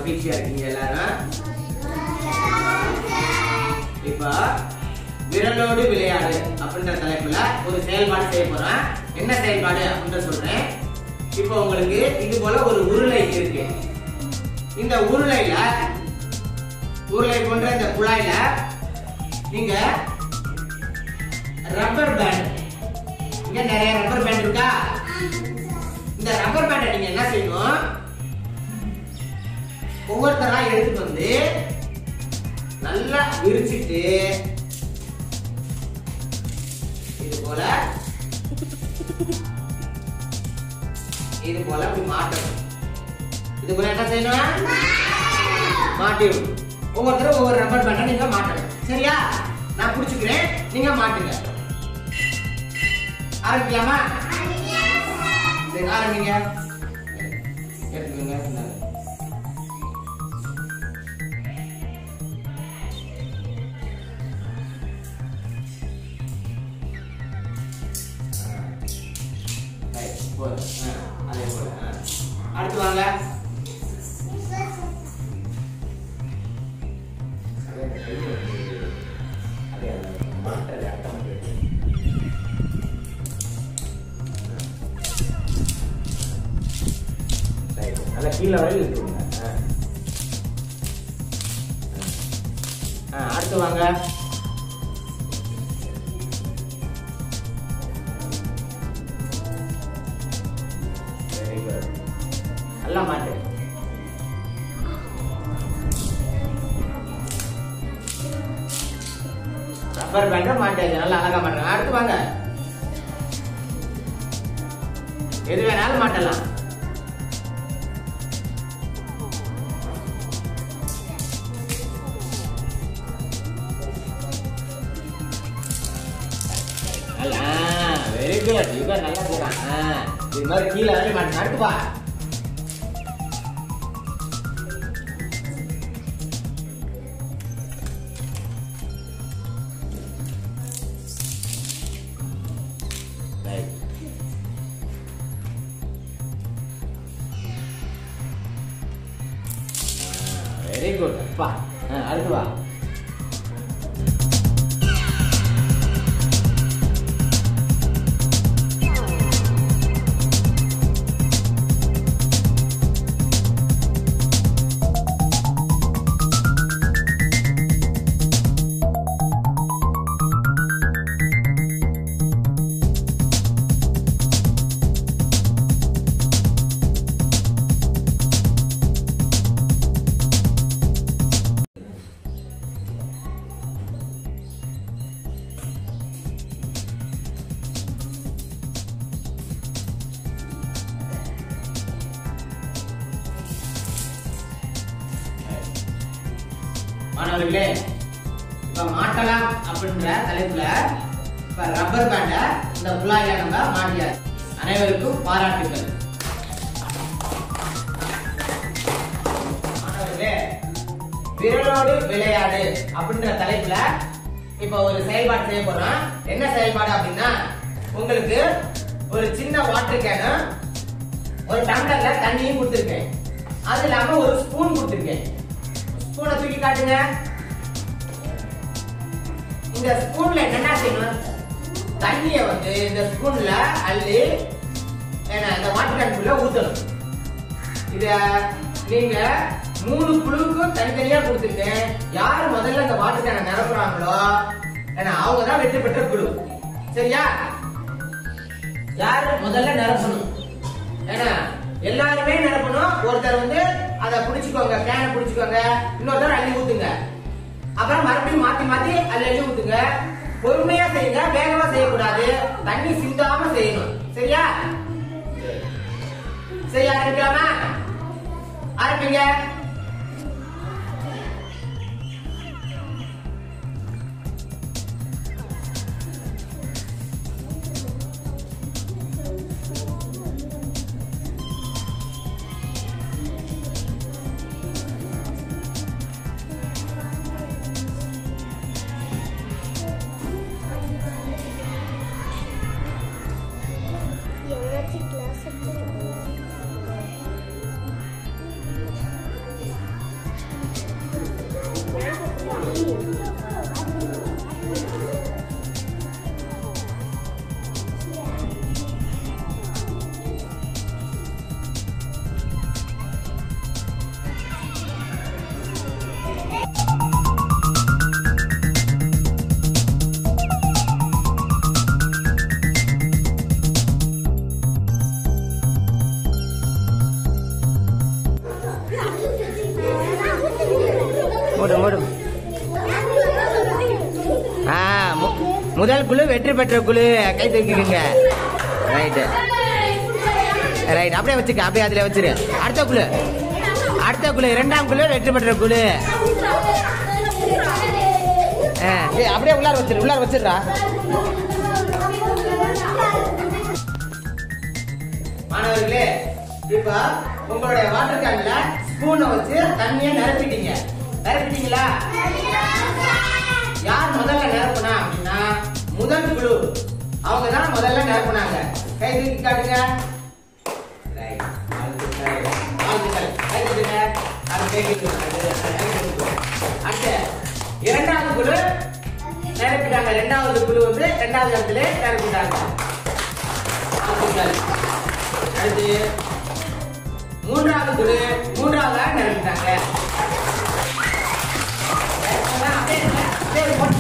மகிழ்ச்சியா இருக்கீங்க எல்லாரும் இப்போ விரலோடு விளையாடு அப்படின்ற தலைப்புல ஒரு செயல்பாடு செய்ய போறேன் என்ன செயல்பாடு அப்படின்ற சொல்றேன் இப்போ உங்களுக்கு இது போல ஒரு உருளை இருக்கு இந்த உருளையில உருளை போன்ற இந்த குழாயில நீங்க ரப்பர் பேண்ட் இங்க நிறைய ரப்பர் பேண்ட் இருக்கா இந்த ரப்பர் பேண்டை நீங்க என்ன செய்யணும் ஒவ்வொருத்தரா எடுத்துட்டு வந்து நல்லா விரிச்சிட்டு இது போல இது போல அப்படி மாட்டணும் இது போல என்ன செய்யணும் மாட்டி விடணும். ஒவ்வொருத்தரும் ஒவ்வொரு ரப்பர் பேண்டை நீங்க மாட்டணும் சரியா நான் புடிச்சுக்கிறேன் நீங்க மாட்டுங்க ஆரம்பிக்கலாமா சரி ஆரம்பிங்க எடுத்துக்கோங்க இந்தாங்க. ரைட், போதும். ஆ, அதே போல, ஆ. அடுத்து வாங்க ரைட், நல்லா கீழே வரையும் இருக்குங்க ஆ. ஆ, அடுத்து வாங்க வெரி குட் நல்லா மாட்டு ரப்பர் பேண்ட மாட்டாச்சு நல்லா அழகா மாட்டாங்க அடுத்து வாங்க எது வேணாலும் மாட்டலாம் நல்லா வெரி குட் இவன் நல்லா போறான் ஆ, இது மாதிரி கீழே வரையும் மாட்டேன் அடுத்து வா Right. வெரி குட் அப்பா ஆ, அடுத்து வா மாணவர்களே இப்ப மாட்டலாம் அப்படின்ற தலைப்புல இப்ப ரப்பர் பேண்ட இந்த குழாயில நம்ம மாட்டியாச்சு அனைவருக்கும் பாராட்டுகள் மாணவர்களே விரலோடு விளையாடு அப்படின்ற தலைப்புல இப்ப ஒரு செயல்பாடு செய்ய போறோம் என்ன செயல்பாடு அப்படின்னா உங்களுக்கு ஒரு சின்ன வாட்டர் கேனு ஒரு டம்ளர்ல தண்ணியும் கொடுத்துருக்கேன் அது இல்லாம ஒரு ஸ்பூன் கொடுத்துருக்கேன் ஸ்பூனை தூக்கி காட்டுங்க இந்த ஸ்பூன்ல என்ன செய்யணும் தண்ணிய வந்து இந்த ஸ்பூன்ல அள்ளி என்ன இந்த வாட்டர் டேங்க்குள்ள ஊத்தணும் இத நீங்க மூணு குழுவுக்கும் தனித்தனியா கொடுத்துருக்கேன் யார் முதல்ல இந்த வாட்டர் டேங்கை நிரப்புறாங்களோ ஏன்னா அவங்க தான் வெற்றி பெற்ற குழு சரியா யார் முதல்ல நிரப்பணும் ஏன்னா எல்லாருமே நிரப்பணும் ஒருத்தர் வந்து அதை புடிச்சுக்கோங்க கேனை புடிச்சுக்கோங்க இன்னொருத்தர் அள்ளி ஊத்துங்க அப்புறம் மறுபடியும் மாத்தி மாத்தி அள்ளி அள்ளி ஊத்துங்க பொறுமையா செய்யுங்க வேகமா செய்யக்கூடாது தண்ணி சிந்தாம செய்யணும் சரியா சரி ஆரம்பிக்கலாமா ஆரம்பிங்க எவ்வளோத்தி கிளாஸ் மூடு மூடு ஆ மு- முதல் குழு வெற்றி பெற்ற குழு கை தூக்கிடுங்க ரைட்டு ரைட் அப்படியே வச்சுக்க அப்படியே அதுல வச்சிரு அடுத்த குழு அடுத்த குழு இரண்டாம் குழு வெற்றி பெற்ற குழு ஆ, ஏய், அப்படியே உள்ளார வச்சிரு உள்ளார வச்சிருடா மாணவர்களே இப்ப உங்களுடைய வாட்டர் கேன்ல ஸ்பூனை வச்சு தண்ணியை நிரப்பிட்டீங்க நிரப்பிட்டீங்களா யார் முதல்ல நிரப்புனா அப்படின்னா முதல் குழு அவங்க தான் முதல்ல நிரப்புனாங்க கை தூக்கி காட்டுங்க Right. வாழ்த்துக்கள். வாழ்த்துக்கள். கை தட்டுங்க. அது கை தட்டுங்க. அது கை தட்டுங்க. அடுத்து இரண்டாவது குழு நிரப்பிட்டாங்க இரண்டாவது குழு வந்து இரண்டாவது இடத்துல நிரப்பிட்டாங்க வாழ்த்துக்கள். அடுத்து மூன்றாவது குழு மூன்றாவதா நிரப்பிட்டாங்க அப்படியே இருங்க. அப்படியே இருங்க.